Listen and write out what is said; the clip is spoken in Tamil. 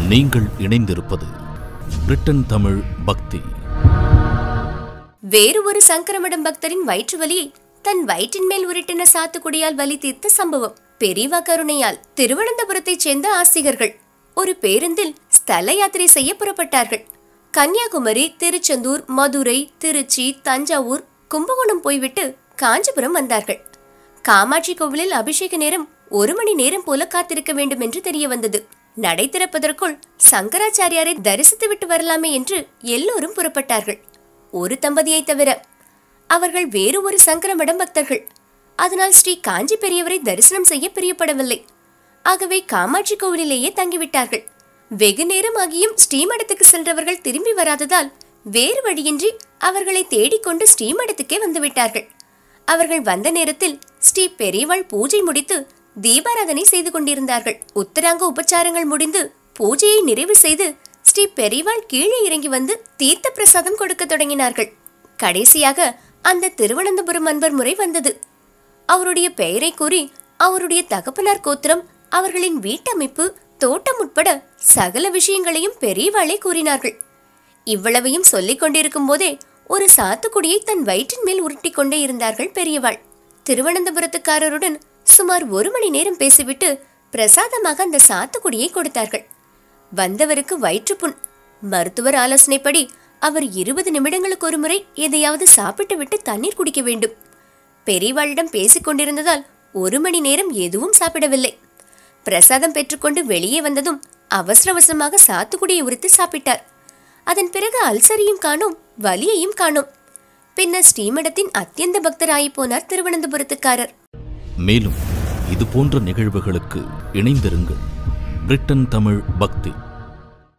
நீங்கள் இணைந்திருப்பது பிரிட்டன் தமிழ் பக்தி வேறு ஒரு சங்கரமடம் பக்தரின் வயிற்று வலியை தன் வயிற்றின் மேல் உருட்டின சாத்துக்குடியால் வலி தீர்த்த சம்பவம் பெரியவா கருணையால் திருவனந்தபுரத்தைச் சேர்ந்த ஆசிகர்கள் ஒரு பேருந்தில் ஸ்தல யாத்திரை செய்ய புறப்பட்டார்கள் கன்னியாகுமரி திருச்செந்தூர் மதுரை திருச்சி தஞ்சாவூர் கும்பகோணம் போய்விட்டு காஞ்சிபுரம் வந்தார்கள் காமாட்சி கோவிலில் அபிஷேக நேரம் ஒரு மணி நேரம் போல காத்திருக்க வேண்டும் என்று தெரிய வந்தது நடை திறப்பதற்குள் சங்கராச்சாரியாரை தரிசித்து விட்டு வரலாமே என்று எல்லோரும் புறப்பட்டார்கள் ஒரு தம்பதியை தவிர அவர்கள் வேறு ஒரு சங்கரமடம் பக்தர்கள் அதனால் ஸ்ரீ காஞ்சி பெரியவரை தரிசனம் செய்ய பிரியப்படவில்லை ஆகவே காமாட்சி கோவிலிலேயே தங்கிவிட்டார்கள் வெகு நேரம் ஆகியும் ஸ்ரீமடத்துக்கு சென்றவர்கள் திரும்பி வராததால் வேறு வழியின்றி அவர்களை தேடிக்கொண்டு ஸ்ரீமடத்துக்கே வந்துவிட்டார்கள் அவர்கள் வந்த நேரத்தில் ஸ்ரீ பெரியவாள் பூஜை முடித்து தீபாராதனை செய்து கொண்டிருந்தார்கள் உத்தராங்க உபச்சாரங்கள் முடிந்து பூஜையை நிறைவு செய்து ஸ்ரீ பெரியவாள் கீழே இறங்கி வந்து தீர்த்த பிரசாதம் கொடுக்க தொடங்கினார்கள் கடைசியாக அந்த திருவனந்தபுரம் அன்பர் முறை வந்தது அவருடைய பெயரை கூறி அவருடைய தகப்பனார் கோத்திரம் அவர்களின் வீட்டமைப்பு தோட்டம் உட்பட சகல விஷயங்களையும் பெரியவாளே கூறினார்கள் இவ்வளவையும் சொல்லிக் கொண்டிருக்கும் போதே ஒரு சாத்துக்குடியை தன் வயிற்றின் மேல் உருட்டிக் கொண்டே இருந்தார்கள் பெரியவாள் திருவனந்தபுரத்துக்காரருடன் சுமார் ஒரு மணி நேரம் பேசிவிட்டு பிரசாதமாக அந்த சாத்துக்குடியை கொடுத்தார்கள் வந்தவருக்கு வயிற்றுப்புண் மருத்துவர் ஆலோசனைப்படி அவர் இருபது நிமிடங்களுக்கு ஒரு முறை எதையாவது சாப்பிட்டு விட்டு தண்ணீர் குடிக்க வேண்டும் பெரியவாளிடம் பேசிக் கொண்டிருந்ததால் ஒரு மணி நேரம் எதுவும் சாப்பிடவில்லை பிரசாதம் பெற்றுக்கொண்டு வெளியே வந்ததும் அவசர அவசரமாக சாத்துக்குடியை உரித்து சாப்பிட்டார் அதன் பிறகு அல்சரையும் காணோம் வலியையும் காணோம் பின்னர் ஸ்ரீமடத்தின் அத்தியந்த பக்தராகிப் போனார் திருவனந்தபுரத்துக்காரர் மேலும் இது போன்ற நிகழ்வுகளுக்கு இணைந்திருங்கள் பிரிட்டன் தமிழ் பக்தி